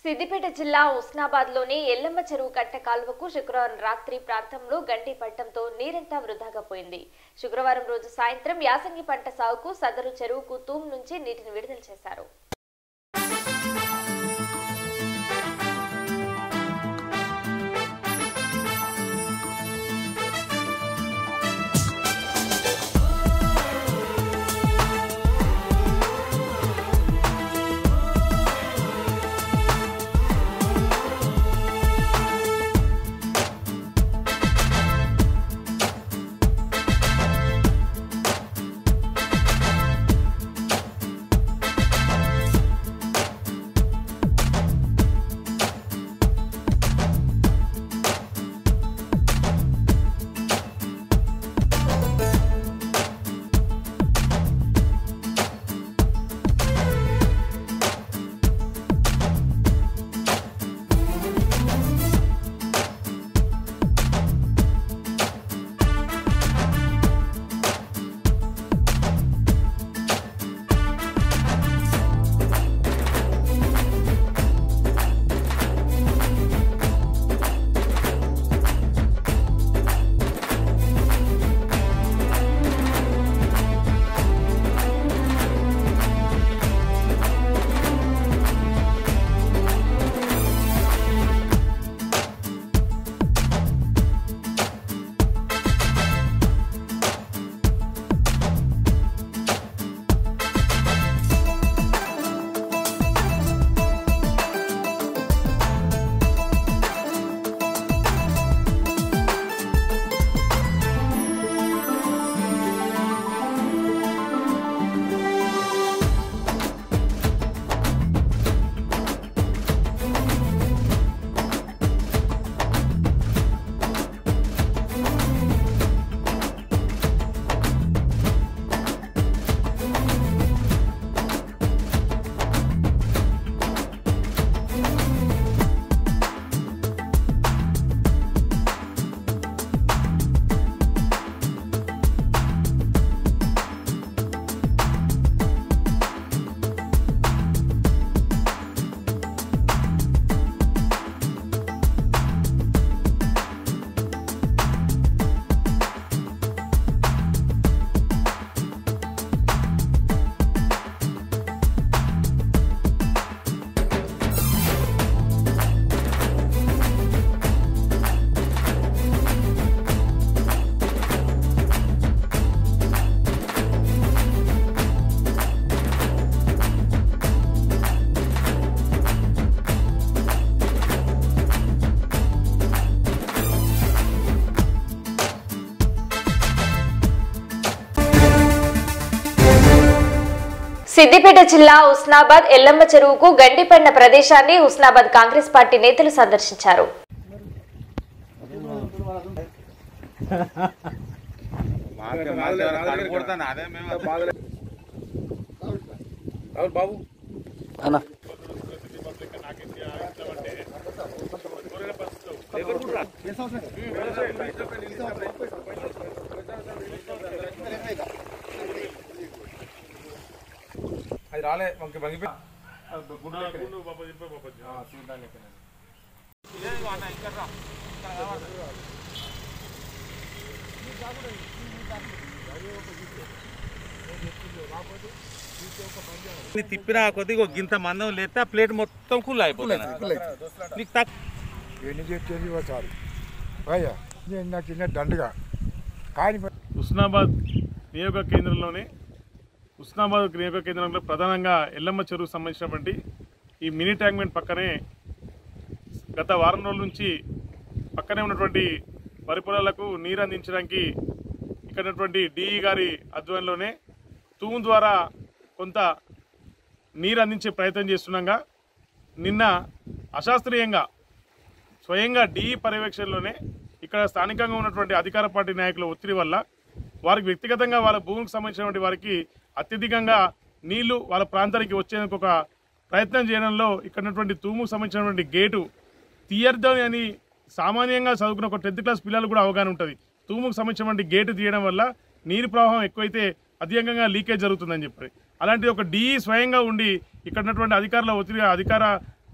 సిద్దిపేట జిల్లా ఉస్నాబాద్ లోని ఎల్లమ్మ చెరువు కట్ట కాలువకు శుక్రవారం రాత్రి ప్రాంతంలో గంటి పట్టంతో నీరంతా వృధాగా పోయింది శుక్రవారం రోజు సాయంత్రం యాసంగి పంట సాగుకు సదరు చెరువుకు తూమ్ నుంచి నీటిని విడుదల చేశారు సిద్దిపేట జిల్లా ఉస్నాబాద్ ఎల్లమ్మ చెరువుకు గండిపడిన ప్రదేశాన్ని ఉస్నాబాద్ కాంగ్రెస్ పార్టీ నేతలు సందర్శించారు మాకే మాకే కడుపు కొడతాను అదే మేము బాబు అన్న అది రాలే మనకి బంగిపోయి తిప్పినా కొద్దిగా ఒక గింత మందం లేస్తే ఆ ప్లేట్ మొత్తం కుల్ అయిపోతుంది నీకు తక్కువ ఎన్ని చెప్తుంది చాలు అయ్యా నేను నాకు చిన్న దండగా కానీ ఉస్నాబాద్ నియోజక కేంద్రంలోనే ఉస్నాబాద్ నియోజక కేంద్రంలో ప్రధానంగా ఎల్లమ్మ చెరువుకు సంబంధించినటువంటి ఈ మినీ ట్యాంక్మెంట్ పక్కనే గత వారం రోజుల నుంచి పక్కనే ఉన్నటువంటి వరి పొలాలకు నీరు అందించడానికి ఇక్కడ ఉన్నటువంటి డిఈ గారి ఆధ్వర్యంలోనే తూము ద్వారా కొంత నీరు అందించే ప్రయత్నం చేస్తుండగా నిన్న అశాస్త్రీయంగా స్వయంగా డిఈ పర్యవేక్షణలోనే ఇక్కడ స్థానికంగా ఉన్నటువంటి అధికార పార్టీ నాయకుల ఒత్తిడి వల్ల వారికి వ్యక్తిగతంగా వాళ్ళ భూమికి సంబంధించినటువంటి వారికి అత్యధికంగా నీళ్లు వాళ్ళ ప్రాంతానికి వచ్చేందుకు ఒక ప్రయత్నం చేయడంలో ఇక్కడ ఉన్నటువంటి తూముకు సంబంధించినటువంటి గేటు తీయర్దని అని సామాన్యంగా చదువుకున్న ఒక టెన్త్ క్లాస్ పిల్లలు కూడా అవగాహన ఉంటుంది తూముకు సంబంధించినటువంటి గేటు తీయడం వల్ల నీరు ప్రవాహం ఎక్కువైతే అధికంగా లీకేజ్ జరుగుతుందని చెప్పి అలాంటి ఒక డిఈ స్వయంగా ఉండి ఇక్కడ ఉన్నటువంటి అధికారుల ఒత్తిడి అధికార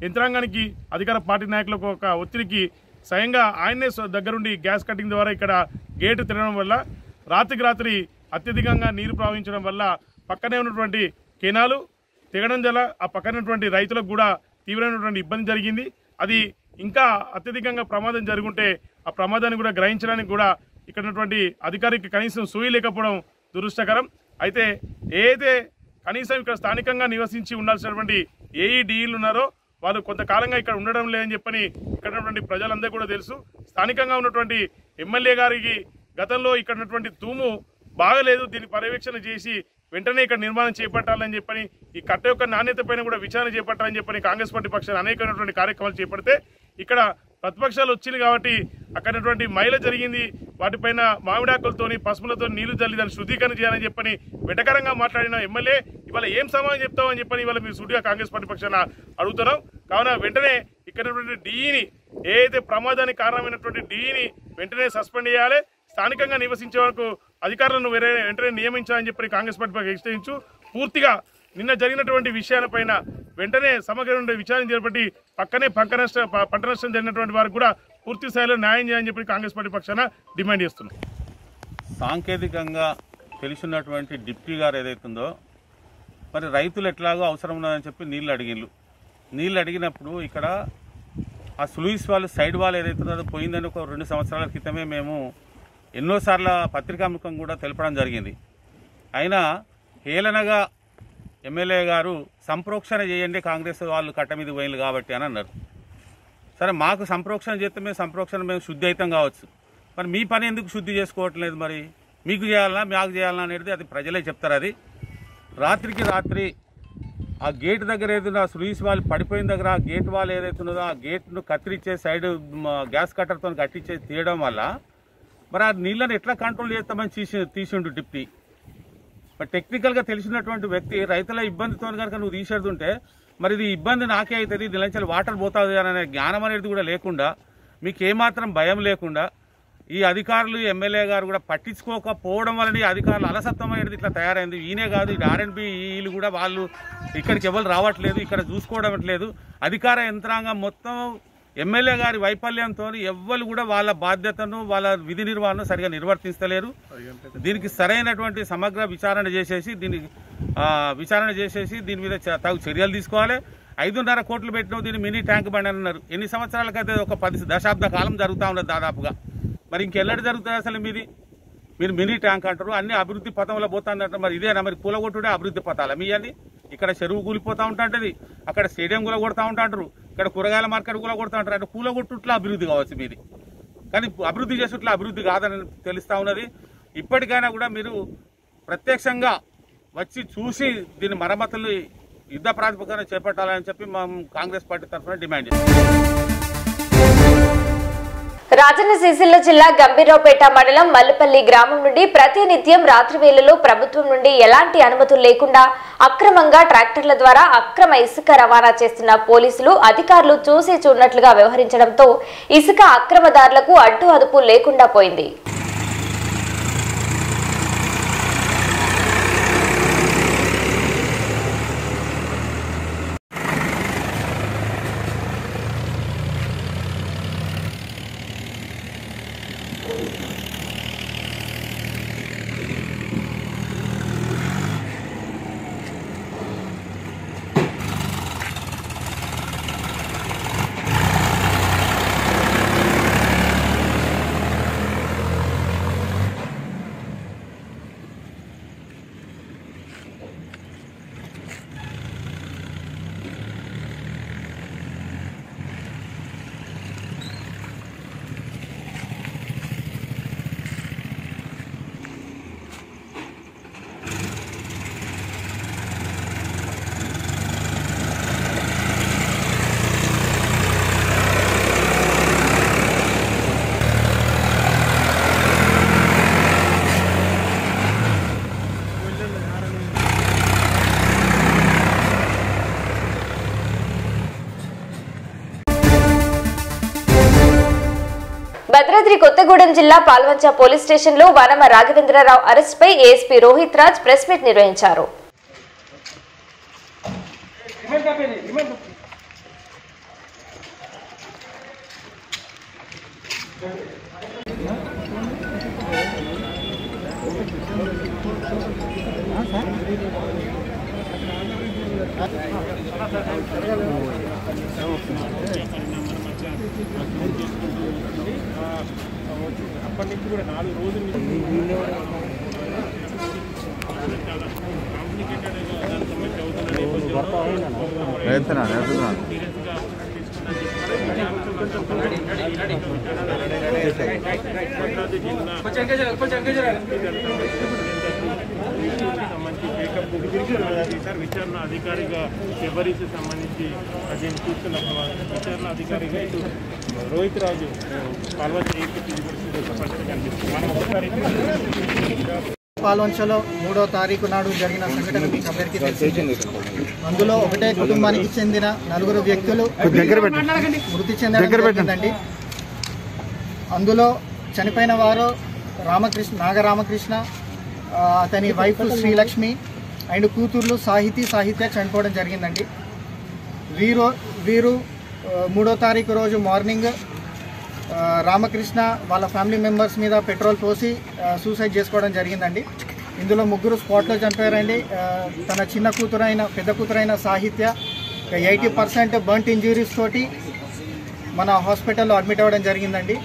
యంత్రాంగానికి అధికార పార్టీ నాయకులకు ఒక ఒత్తిడికి స్వయంగా ఆయనే స్వ- దగ్గరుండి గ్యాస్ కటింగ్ ద్వారా ఇక్కడ గేటు తిరగడం వల్ల రాత్రికి రాత్రి అత్యధికంగా నీరు ప్రవహించడం వల్ల పక్కనే ఉన్నటువంటి కెనాలు తెగడం వల్ల ఆ పక్కన ఉన్నటువంటి రైతులకు కూడా తీవ్రమైనటువంటి ఇబ్బంది జరిగింది అది ఇంకా అత్యధికంగా ప్రమాదం జరుగుంటే ఆ ప్రమాదాన్ని కూడా గ్రహించడానికి కూడా ఇక్కడ ఉన్నటువంటి అధికారికి కనీసం సూయి లేకపోవడం దురదృష్టకరం అయితే ఏదైతే కనీసం ఇక్కడ స్థానికంగా నివసించి ఉండాల్సినటువంటి ఏఈడిఈలు ఉన్నారో వాళ్ళు కొంతకాలంగా ఇక్కడ ఉండడం లేదని చెప్పని ఇక్కడ ఉన్నటువంటి ప్రజలందరూ కూడా తెలుసు స్థానికంగా ఉన్నటువంటి ఎమ్మెల్యే గారికి గతంలో ఇక్కడ ఉన్నటువంటి తూము బాగలేదు దీన్ని పర్యవేక్షణ చేసి వెంటనే ఇక్కడ నిర్మాణం చేపట్టాలని చెప్పని ఈ కట్ట యొక్క నాణ్యత పైన కూడా విచారణ చేపట్టాలని చెప్పని కాంగ్రెస్ పార్టీ పక్షాన అనేకమైనటువంటి కార్యక్రమాలు చేపడితే ఇక్కడ ప్రతిపక్షాలు వచ్చింది కాబట్టి అక్కడ ఉన్నటువంటి మైల జరిగింది వాటిపైన మామిడాకులతోని పసుపులతో నీళ్లు చల్లి దాన్ని శుద్ధీకరణ చేయాలని చెప్పని వెటకరంగా మాట్లాడిన ఎమ్మెల్యే ఇవాళ ఏం సమాధానం చెప్తామని చెప్పని ఇవాళ మీరు సుడిగా కాంగ్రెస్ పార్టీ పక్షాన అడుగుతున్నాం కావున వెంటనే ఇక్కడ ఉన్నటువంటి డిఈని ఏదైతే ప్రమాదానికి కారణమైనటువంటి డిఈని వెంటనే సస్పెండ్ చేయాలి స్థానికంగా నివసించే వరకు అధికారులను వేరే వెంటనే నియమించాలని చెప్పి కాంగ్రెస్ పార్టీ పక్షం హెచ్చరించు పూర్తిగా నిన్న జరిగినటువంటి విషయాలపైన వెంటనే సమగ్రమైన విచారణ చేపట్టి పక్కనే పంట నష్టం ప- పంట నష్టం జరిగినటువంటి వారికి కూడా పూర్తి స్థాయిలో న్యాయం చేయాలని చెప్పి కాంగ్రెస్ పార్టీ పక్షాన డిమాండ్ చేస్తున్నాం సాంకేతికంగా తెలిసినటువంటి డిప్టీ గారు ఏదైతుందో మరి రైతులు ఎట్లాగో అవసరం ఉన్నదని చెప్పి నీళ్ళు అడిగిళ్ళు నీళ్ళు అడిగినప్పుడు ఇక్కడ ఆ స్లూయిస్ వాళ్ళు సైడ్ వాళ్ళు ఏదైతుందో పోయిందని ఒక రెండు సంవత్సరాల క్రితమే మేము ఎన్నోసార్ల పత్రికాముఖం కూడా తెలపడం జరిగింది అయినా హేళనగా ఎమ్మెల్యే గారు సంప్రోక్షణ చేయండి కాంగ్రెస్ వాళ్ళు కట్ట మీద పోయింది కాబట్టి అని అన్నారు సరే మాకు సంప్రోక్షణ చేస్తే మేము సంప్రోక్షణ మేము శుద్ధి అవుతాం కావచ్చు మరి మీ పని ఎందుకు శుద్ధి చేసుకోవట్లేదు మరి మీకు చేయాలన్నా మాకు చేయాలన్నా అనేది అది ప్రజలే చెప్తారు అది రాత్రికి రాత్రి ఆ గేట్ దగ్గర ఏదైనా స్లూయిస్ వాళ్ళు పడిపోయిన దగ్గర ఆ గేట్ వాళ్ళు ఏదైతే ఉన్నదో ఆ గేట్ను కత్తిరించే సైడ్ మ, గ్యాస్ కట్టర్తో కట్టించే తీయడం వల్ల మరి ఆ నీళ్ళని ఎట్లా కంట్రోల్ చేస్తామని తీసి తీసిండు డిప్టీ మరి టెక్నికల్గా తెలిసినటువంటి వ్యక్తి రైతుల ఇబ్బందితో కనుక నువ్వు తీసేడుతుంటే మరి ఇది ఇబ్బంది నాకే అవుతుంది దీని నుంచి వాటర్ పోతుంది అనే జ్ఞానం అనేది కూడా లేకుండా మీకు ఏమాత్రం భయం లేకుండా ఈ అధికారులు ఎమ్మెల్యే గారు కూడా పట్టించుకోకపోవడం వలన ఈ అధికారులు అలసత్వం అనేది ఇట్లా తయారైంది ఈయనే కాదు ఈ ఆర్ఎన్బి వీళ్ళు కూడా వాళ్ళు ఇక్కడికి ఎవరు రావట్లేదు ఇక్కడ చూసుకోవడం లేదు అధికార యంత్రాంగం మొత్తం ఎమ్మెల్యే గారి వైఫల్యంతో ఎవ్వరు కూడా వాళ్ళ బాధ్యతను వాళ్ళ విధి నిర్వహణను సరిగా నిర్వర్తిస్తలేరు దీనికి సరైనటువంటి సమగ్ర విచారణ చేసేసి దీనికి ఆ, విచారణ చేసేసి దీని మీద చ- తగు చర్యలు తీసుకోవాలి ఐదున్నర కోట్లు పెట్టిన దీన్ని మినీ ట్యాంక్ బండి అని అన్నారు ఎన్ని సంవత్సరాలకైతే ఒక పది దశాబ్ద కాలం జరుగుతూ ఉన్నది దాదాపుగా మరి ఇంకెల్లడి జరుగుతుంది అసలు మీది మీరు మినీ ట్యాంక్ అంటారు అన్ని అభివృద్ధి పథంలో పోతానంటారు మరి ఇదేనా మరి కూలగొట్టుడే అభివృద్ధి పథాలు మీ అని ఇక్కడ చెరువు కూలిపోతా ఉంటుంటది అక్కడ స్టేడియం కూడా కొడతా ఉంటాంటారు ఇక్కడ కూరగాయల మార్కెట్ కూడా కొడతా ఉంటారు అంటే కూలగొట్టుట్లా అభివృద్ధి కావచ్చు మీది కానీ అభివృద్ధి చేసేట్లా అభివృద్ధి కాదని తెలుస్తా ఉన్నది ఇప్పటికైనా కూడా మీరు ప్రత్యక్షంగా వచ్చి చూసి దీని మరమ్మతులు యుద్ధ ప్రాతిపదికన చేపట్టాలని చెప్పి మేము కాంగ్రెస్ పార్టీ తరఫున డిమాండ్ చేస్తాం రాజన్న సిరిసిల్ల జిల్లా గంభీరావుపేట మండలం మల్లుపల్లి గ్రామం నుండి ప్రతినిత్యం రాత్రి వేళలో ప్రభుత్వం నుండి ఎలాంటి అనుమతులు లేకుండా అక్రమంగా ట్రాక్టర్ల ద్వారా అక్రమ ఇసుక రవాణా చేస్తున్న పోలీసులు అధికారులు చూసి చూడనట్లుగా వ్యవహరించడంతో ఇసుక అక్రమదారులకు అడ్డు అదుపు లేకుండా పోయింది భద్రాద్రి కొత్తగూడెం జిల్లా పాల్వంచ పోలీస్ స్టేషన్ లో వనమ రాఘవేంద్రరావు అరెస్ట్ పై ASP Rohit Raj press meet నిర్వహించారు అప్పటి నుంచి కూడా నాలుగు రోజుల సార్ విచారణ అధికారిగా ఫిబ్రవరికి సంబంధించి దీన్ని చూస్తున్న విచారణ అధికారిగా ఇటు రోహిత్ రాజు పాల్వంచ పరిస్థితి కనిపిస్తుంది మనం ఒకసారి పాల్వంచలో మూడో తారీఖు నాడు జరిగిన సంఘటన మీకు అందరికీ తెలిసిందే అందులో ఒకటే కుటుంబానికి చెందిన నలుగురు వ్యక్తులు మృతి చెందడం జరిగిందండి అందులో చనిపోయిన వారు రామకృష్ణ నాగరామకృష్ణ ఆ, అతని వైఫ్ శ్రీలక్ష్మి అండ్ కూతుర్లు సాహితీ సాహిత్య చనిపోవడం జరిగిందండి వీరు వీరు ఆ, మూడో తారీఖు రోజు మార్నింగ్ ఆ, రామకృష్ణ వాళ్ళ ఫ్యామిలీ మెంబర్స్ మీద పెట్రోల్ పోసి ఆ, సూసైడ్ చేసుకోవడం జరిగిందండి ఇందులో ముగ్గురు స్పాట్లో చనిపోయారండి ఆ, తన చిన్న కూతురైన పెద్ద కూతురైన సాహిత్య ఎయిటీ పర్సెంట్ బర్ంట్ ఇంజురీస్ తోటి మన హాస్పిటల్లో అడ్మిట్ అవ్వడం జరిగిందండి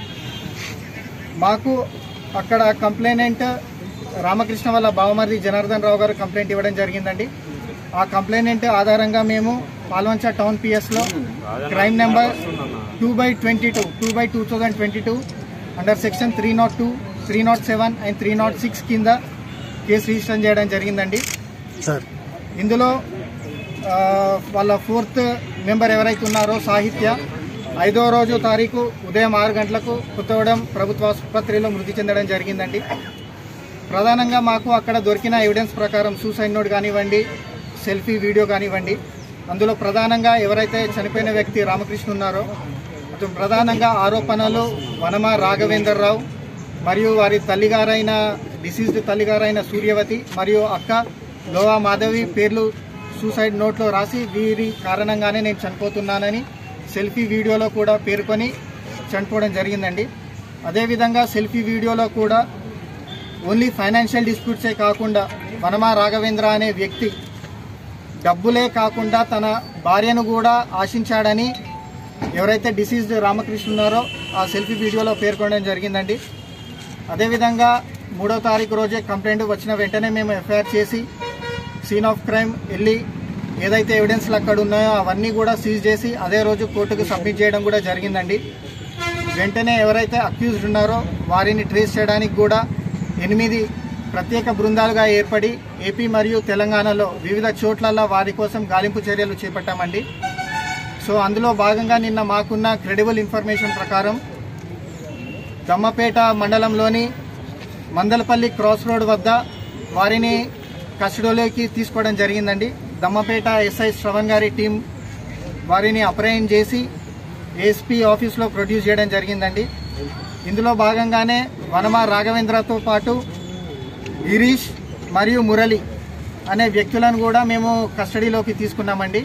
మాకు అక్కడ కంప్లైనెంట్ రామకృష్ణ వాళ్ళ బావమరిది జనార్దన్ రావు గారు కంప్లైంట్ ఇవ్వడం జరిగిందండి ఆ కంప్లైనెంట్ ఆధారంగా మేము పాల్వంచ టౌన్ పిఎస్లో crime number two by twenty two two by two thousand twenty two under section three not two three not seven and three not six కింద కేసు రిజిస్టర్ చేయడం జరిగిందండి ఇందులో ఆ, వాళ్ళ ఫోర్త్ మెంబర్ ఎవరైతే ఉన్నారో సాహిత్య ఐదో రోజు తారీఖు ఉదయం ఆరు గంటలకు కొత్తగూడెం ప్రభుత్వ ఆసుపత్రిలో మృతి చెందడం జరిగిందండి ప్రధానంగా మాకు అక్కడ దొరికిన ఎవిడెన్స్ ప్రకారం సూసైడ్ నోట్ కానివ్వండి సెల్ఫీ వీడియో కానివ్వండి అందులో ప్రధానంగా ఎవరైతే చనిపోయిన వ్యక్తి రామకృష్ణ ఉన్నారో అతను ప్రధానంగా ఆరోపణలు వనమ రాఘవేందర్ రావు మరియు వారి తల్లిగారైన డిసీజ్డ్ తల్లిగారైన సూర్యవతి మరియు అక్క లోవా మాధవి పేర్లు సూసైడ్ నోట్లో రాసి వీరి కారణంగానే నేను చనిపోతున్నానని సెల్ఫీ వీడియోలో కూడా పేర్కొని చనిపోవడం జరిగిందండి అదేవిధంగా సెల్ఫీ వీడియోలో కూడా ఓన్లీ ఫైనాన్షియల్ డిస్ప్యూట్సే కాకుండా వనమా రాఘవేంద్ర అనే వ్యక్తి డబ్బులే కాకుండా తన భార్యను కూడా ఆశించాడని ఎవరైతే డిసీజ్డ్ రామకృష్ణ ఉన్నారో ఆ సెల్ఫీ వీడియోలో పేర్కొనడం జరిగిందండి అదేవిధంగా మూడో తారీఖు రోజే కంప్లైంట్ వచ్చిన వెంటనే మేము ఎఫ్ఐఆర్ చేసి సీన్ ఆఫ్ క్రైమ్ వెళ్ళి ఏదైతే ఎవిడెన్స్లు అక్కడ ఉన్నాయో అవన్నీ కూడా సీజ్ చేసి అదే రోజు కోర్టుకు సబ్మిట్ చేయడం కూడా జరిగిందండి వెంటనే ఎవరైతే అక్యూజ్డ్ ఉన్నారో వారిని ట్రేస్ చేయడానికి కూడా ఎనిమిది ప్రత్యేక బృందాలుగా ఏర్పడి ఏపీ మరియు తెలంగాణలో వివిధ చోట్లలో వారి కోసం గాలింపు చర్యలు చేపట్టామండి సో అందులో భాగంగా నిన్న మాకున్న క్రెడిబుల్ ఇన్ఫర్మేషన్ ప్రకారం దమ్మపేట మండలంలోని మందలపల్లి క్రాస్ రోడ్ వద్ద వారిని కస్టడీలోకి తీసుకోవడం జరిగిందండి దమ్మపేట ఎస్ఐ శ్రవణ్ గారి టీం వారిని అప్రయన్ చేసి ఏఎస్పీ ఆఫీస్లో ప్రొడ్యూస్ చేయడం జరిగిందండి ఇందులో భాగంగానే వనమ రాఘవేంద్రతో పాటు గిరీష్ మరియు మురళి అనే వ్యక్తులను కూడా మేము కస్టడీలోకి తీసుకున్నామండి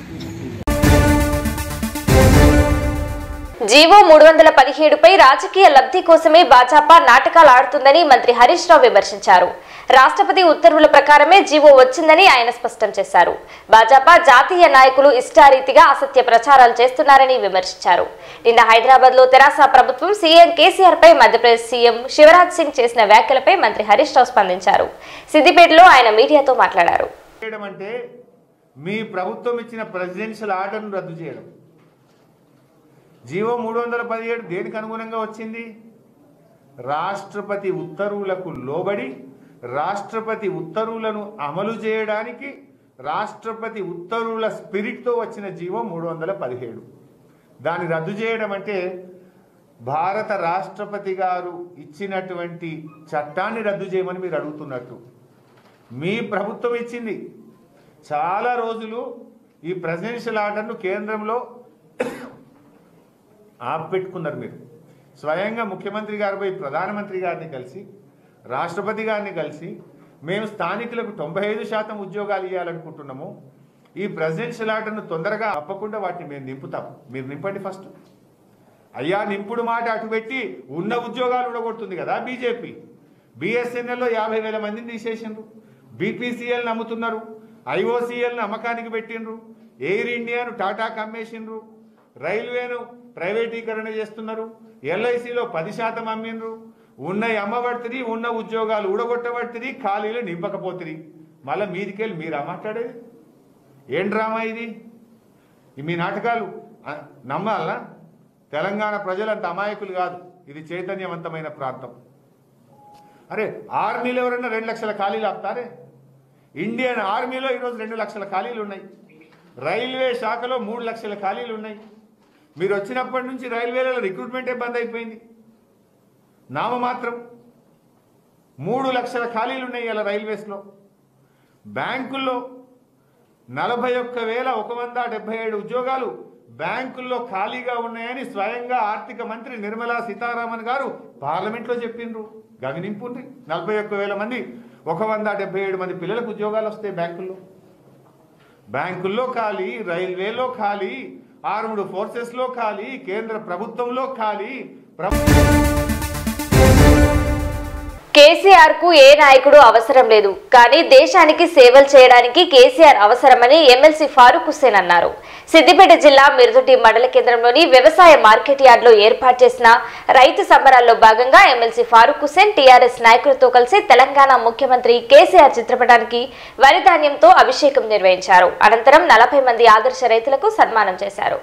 జీవో మూడు వందల పదిహేడుపై రాజకీయ లబ్ధి కోసమే భాజపా నాటకాలు ఆడుతుందని మంత్రి హరీష్ రావు విమర్శించారు రాష్ట్రపతి ఉత్తర్వుల ప్రకారమే జీవో వచ్చిందని ఆయన స్పష్టం చేశారు భాజపా జాతీయ నాయకులు ఇష్టారీతిగా అసత్య ప్రచారాలు చేస్తున్నారని విమర్శించారు నిన్న హైదరాబాద్ లో తెరాస ప్రభుత్వం సీఎం కేసీఆర్ పై మధ్యప్రదేశ్ సీఎం శివరాజ్ సింగ్ చేసిన వ్యాఖ్యలపై మంత్రి హరీష్ రావు స్పందించారు సిద్దిపేటలో ఆయన మీడియాతో మాట్లాడారు చేయడం అంటే మీ ప్రభుత్వం ఇచ్చిన ప్రెసిడెన్షియల్ ఆర్డర్ను రద్దు చేయడం జీవో మూడు వందల పదిహేడు దేనికి అనుగుణంగా వచ్చింది రాష్ట్రపతి ఉత్తర్వులకు లోబడి రాష్ట్రపతి ఉత్తర్వులను అమలు చేయడానికి రాష్ట్రపతి ఉత్తర్వుల స్పిరిట్తో వచ్చిన జీవో మూడు వందల పదిహేడు దాన్ని రద్దు చేయడం అంటే భారత రాష్ట్రపతి గారు ఇచ్చినటువంటి చట్టాన్ని రద్దు చేయమని మీరు అడుగుతున్నట్టు మీ ప్రభుత్వం ఇచ్చింది చాలా రోజులు ఈ ప్రెసిడెన్షియల్ ఆర్డర్ను కేంద్రంలో ఆపెట్టుకున్నారు మీరు స్వయంగా ముఖ్యమంత్రి గారు పోయి ప్రధానమంత్రి గారిని కలిసి రాష్ట్రపతి గారిని కలిసి మేము స్థానికులకు తొంభై ఐదు శాతం ఉద్యోగాలు ఇవ్వాలనుకుంటున్నాము ఈ ప్రెసిడెన్షియల్ ఆర్డర్ను తొందరగా తప్పకుండా వాటిని మేము నింపుతాం మీరు నింపండి ఫస్ట్ అయ్యా నింపుడు మాట అటు పెట్టి ఉన్న ఉద్యోగాలు ఉండగొడుతుంది కదా బీజేపీ బిఎస్ఎన్ఎల్లో యాభై వేల మందిని తీసేసిండ్రు బీపీసీఎల్ని అమ్ముతున్నారు ఐఓసీఎల్ని అమ్మకానికి పెట్టిండ్రు ఎయిర్ ఇండియాను టాటాకు అమ్మేసిండ్రు రైల్వేను ప్రైవేటీకరణ చేస్తున్నారు ఎల్ఐసిలో పది శాతం అమ్మిండ్రు ఉన్నవి అమ్మబడుతుంది ఉన్న ఉద్యోగాలు ఊడగొట్టబడుతుంది ఖాళీలు నింపకపోతుంది మళ్ళీ మీదికెళ్ళి మీరా మాట్లాడేది ఏం డ్రామా ఇది ఈ మీ నాటకాలు ఆ, నమ్మాలా తెలంగాణ ప్రజలంత అమాయకులు కాదు ఇది చైతన్యవంతమైన ప్రాంతం అరే ఆర్మీలో ఎవరైనా రెండు లక్షల ఖాళీలు ఆపుతారే ఇండియన్ ఆర్మీలో ఈరోజు రెండు లక్షల ఖాళీలు ఉన్నాయి రైల్వే శాఖలో మూడు లక్షల ఖాళీలు ఉన్నాయి మీరు వచ్చినప్పటి నుంచి రైల్వేలలో రిక్రూట్మెంటే బంద్ అయిపోయింది నామమాత్రం మూడు లక్షల ఖాళీలు ఉన్నాయి ఇలా రైల్వేస్లో బ్యాంకుల్లో నలభై ఒక్క వేల ఒక వంద డెబ్బై ఏడు ఉద్యోగాలు బ్యాంకుల్లో ఖాళీగా ఉన్నాయని స్వయంగా ఆర్థిక మంత్రి నిర్మలా సీతారామన్ గారు పార్లమెంట్లో చెప్పిండ్రు గమనింపుండ్రి నలభై ఒక్క వేల మంది ఒక వంద డెబ్బై ఏడు మంది పిల్లలకు ఉద్యోగాలు వస్తాయి బ్యాంకుల్లో బ్యాంకుల్లో ఖాళీ రైల్వేలో ఖాళీ ఆర్మ్డ్ ఫోర్సెస్లో ఖాళీ కేంద్ర ప్రభుత్వంలో ఖాళీ ప్రభు కేసీఆర్ కు ఏ నాయకుడు అవసరం లేదు కానీ దేశానికి సేవలు చేయడానికి కేసీఆర్ అవసరమని ఎమ్మెల్సీ ఫారూక్ హుస్సేన్ అన్నారు సిద్దిపేట జిల్లా మిరుదుటి మండల కేంద్రంలోని వ్యవసాయ మార్కెట్ యార్డ్ లో ఏర్పాటు చేసిన రైతు సంబరాల్లో భాగంగా ఎమ్మెల్సీ ఫారూక్ హుస్సేన్ టీఆర్ఎస్ నాయకులతో కలిసి తెలంగాణ ముఖ్యమంత్రి కేసీఆర్ చిత్రపటానికి వరి ధాన్యంతో అభిషేకం నిర్వహించారు అనంతరం నలభై మంది ఆదర్శ రైతులకు సన్మానం చేశారు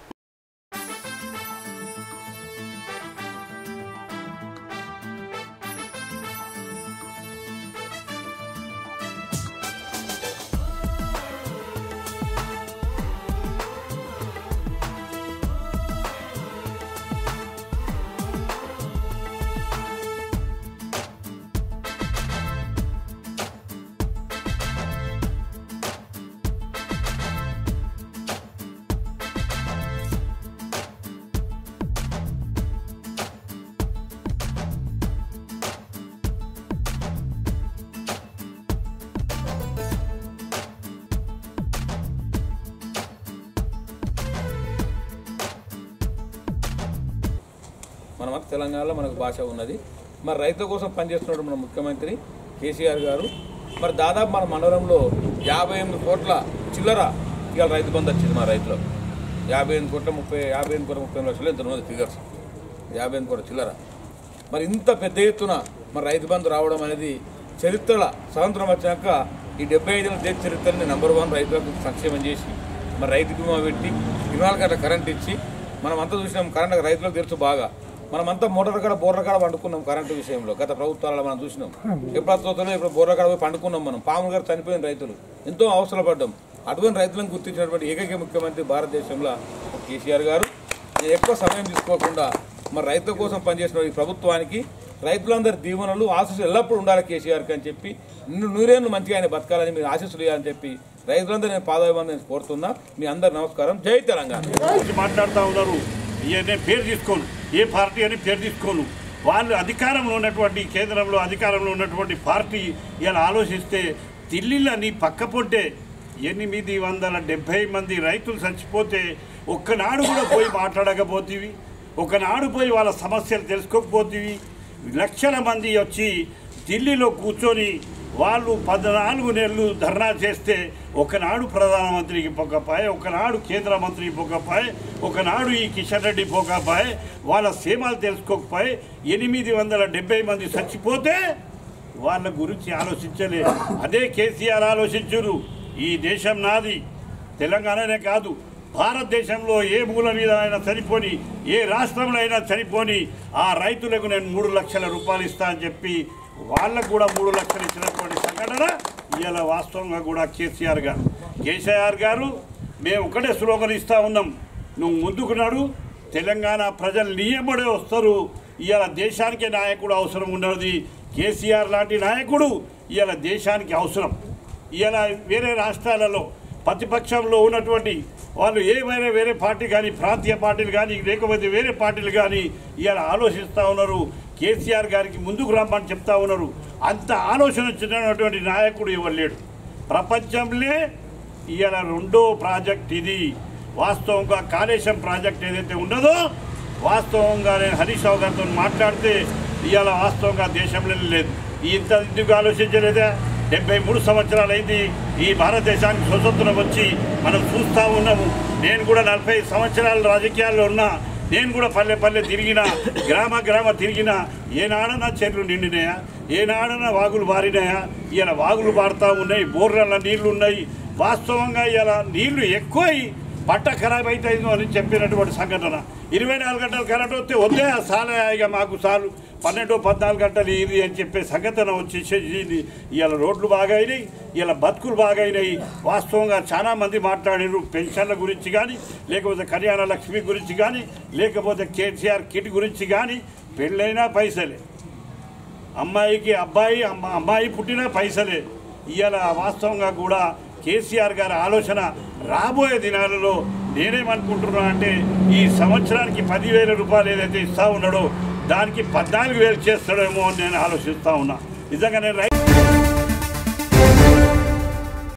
మనమంతా తెలంగాణలో మనకు భాష ఉన్నది మరి రైతుల కోసం పనిచేస్తున్నాడు మన ముఖ్యమంత్రి కేసీఆర్ గారు మరి దాదాపు మన మండలంలో యాభై ఎనిమిది కోట్ల చిల్లర ఇవాళ రైతు బంధు వచ్చింది మా రైతులో యాభై ఎనిమిది కోట్ల ముప్పై యాభై ఎనిమిది కోట్ల ముప్పై ఎనిమిది లక్షలు ఎంత ఉన్నది ఫిగర్స్ యాభై ఎనిమిది కోట్ల చిల్లర మరి ఇంత పెద్ద ఎత్తున మరి రైతు బంధు రావడం అనేది చరిత్రల స్వతంత్రం వచ్చాక ఈ డెబ్బై ఐదుల దేశ చరిత్రని నెంబర్ వన్ రైతులకు సంక్షేమం చేసి మరి రైతు బీమా పెట్టి ఇరవై నాలుగు గంటల కరెంట్ ఇచ్చి మనం అంతా చూసినాం కరెంట్ రైతులకు తెలుసు బాగా మనమంతా మోటార్ కాడ బోర్ర కాడ పండుకున్నాం కరెంటు విషయంలో గత ప్రభుత్వాలలో మనం చూసినాం ఎప్పుడు అత్తోతలో ఇప్పుడు బోర్ర కాడ పోయి పండుకున్నాం మనం పాములు గారు చనిపోయిన రైతులు ఎంతో అవసరపడ్డాం అటువంటి రైతులను గుర్తించినటువంటి ఏకైక ముఖ్యమంత్రి భారతదేశంలో కేసీఆర్ గారు ఎక్కువ సమయం తీసుకోకుండా మరి రైతుల కోసం పనిచేసిన ఈ ప్రభుత్వానికి రైతులందరి దీవెనలు ఆశీస్సులు ఎల్లప్పుడూ ఉండాలి కేసీఆర్కి అని చెప్పి నిన్ను నూరేళ్ళు మంచిగా ఆయన బతకాలని మీరు ఆశీస్సులు ఇవ్వాలని చెప్పి రైతులందరూ నేను పాదాభివందనం కోరుతున్నా మీ అందరు నమస్కారం జై తెలంగాణ గురించి మాట్లాడుతూ ఉన్నారు ఇక నేను పేరు తీసుకోను ఏ పార్టీ అని పేరు తీసుకోను వాళ్ళు అధికారంలో ఉన్నటువంటి కేంద్రంలో అధికారంలో ఉన్నటువంటి పార్టీ ఇలా ఆలోచిస్తే ఢిల్లీలోని పక్క పొంటే ఎనిమిది వందల డెబ్భై మంది రైతులు చచ్చిపోతే ఒక్కనాడు కూడా పోయి మాట్లాడకపోతేవి ఒకనాడు పోయి వాళ్ళ సమస్యలు తెలుసుకోకపోతేవి లక్షల మంది వచ్చి ఢిల్లీలో కూర్చొని వాళ్ళు పద్నాలుగు నెలలు ధర్నా చేస్తే ఒకనాడు ప్రధానమంత్రికి పోకపోయే ఒకనాడు కేంద్ర మంత్రికి పోకపోయే ఒకనాడు ఈ కిషన్ రెడ్డి పోకపోయే వాళ్ళ సేమలు తెలుసుకోకపోయే ఎనిమిది వందల డెబ్బై మంది చచ్చిపోతే వాళ్ళ గురించి ఆలోచించలే అదే కేసీఆర్ ఆలోచించురు ఈ దేశం నాది తెలంగాణనే కాదు భారతదేశంలో ఏ మూల మీద అయినా చనిపోని ఏ రాష్ట్రంలో అయినా చనిపోని ఆ రైతులకు నేను మూడు లక్షల రూపాయలు ఇస్తా అని చెప్పి వాళ్ళకు కూడా మూడు లక్షలు ఇచ్చినటువంటి సంఘటన ఇవాళ వాస్తవంగా కూడా కేసీఆర్ గారు కేసీఆర్ గారు మేము ఒకటే స్లోగన్ ఇస్తా ఉన్నాం నువ్వు ముందుకు నడు తెలంగాణ ప్రజలు నియమడే వస్తారు ఇవాళ దేశానికి నాయకుడు అవసరం ఉన్నది కేసీఆర్ లాంటి నాయకుడు ఇవాళ దేశానికి అవసరం ఇవాళ వేరే రాష్ట్రాలలో ప్రతిపక్షంలో ఉన్నటువంటి వాళ్ళు ఏ వేరే వేరే పార్టీ కానీ ప్రాంతీయ పార్టీలు కానీ లేకపోతే వేరే పార్టీలు కానీ ఇవాళ ఆలోచిస్తూ ఉన్నారు కేసీఆర్ గారికి ముందుకు రమ్మని చెప్తా ఉన్నారు అంత ఆలోచన వచ్చినటువంటి నాయకుడు ఎవరు లేడు ప్రపంచంలో ఇవాళ రెండో ప్రాజెక్ట్ ఇది వాస్తవంగా కాళేశం ప్రాజెక్ట్ ఏదైతే ఉన్నదో వాస్తవంగా నేను హరీష్ రావు గారితో మాట్లాడితే ఇవాళ వాస్తవంగా దేశంలో లేదు ఇంత ఎందుకు ఆలోచించలేదా డెబ్బై మూడు సంవత్సరాలు అయింది ఈ భారతదేశానికి స్వతంత్రం వచ్చి మనం చూస్తూ ఉన్నాము నేను కూడా నలభై సంవత్సరాల రాజకీయాల్లో ఉన్నా నేను కూడా పల్లె పల్లె తిరిగిన గ్రామ గ్రామ తిరిగిన ఏనాడన్నా చెట్లు నిండినాయా ఏనాడన్నా వాగులు బారినాయా ఇలా వాగులు బారుతూ ఉన్నాయి బోర్ల నీళ్లు ఉన్నాయి వాస్తవంగా ఇలా నీళ్లు ఎక్కువై పంట ఖరాబ్ అవుతుందో అని చెప్పినటువంటి సంఘటన ఇరవై నాలుగు గంటలు కరెంట్ వస్తే వద్దే సాలే ఇక మాకు చాలు పన్నెండు పద్నాలుగు గంటలు ఇది అని చెప్పే సంఘటన వచ్చేసేది ఇవాళ రోడ్లు బాగా అయినాయి ఇలా బతుకులు బాగా అయినాయి వాస్తవంగా చాలా మంది మాట్లాడినారు పెన్షన్ల గురించి కానీ లేకపోతే కళ్యాణ లక్ష్మి గురించి కానీ లేకపోతే కేసీఆర్ కిట్ గురించి కానీ పెళ్ళైనా పైసలే అమ్మాయికి అబ్బాయి అమ్మ అమ్మాయి పుట్టిన పైసలే ఇవాళ వాస్తవంగా కూడా కేసీఆర్ గారి ఆలోచన రాబోయే దినాలలో నేనేమనుకుంటున్నా అంటే ఈ సంవత్సరానికి పదివేల రూపాయలు ఏదైతే ఇస్తా ఉన్నాడో దానికి పద్నాలుగు వేలు చేస్తాడేమో అని నేను ఆలోచిస్తా ఉన్నా నిజంగా నేను రై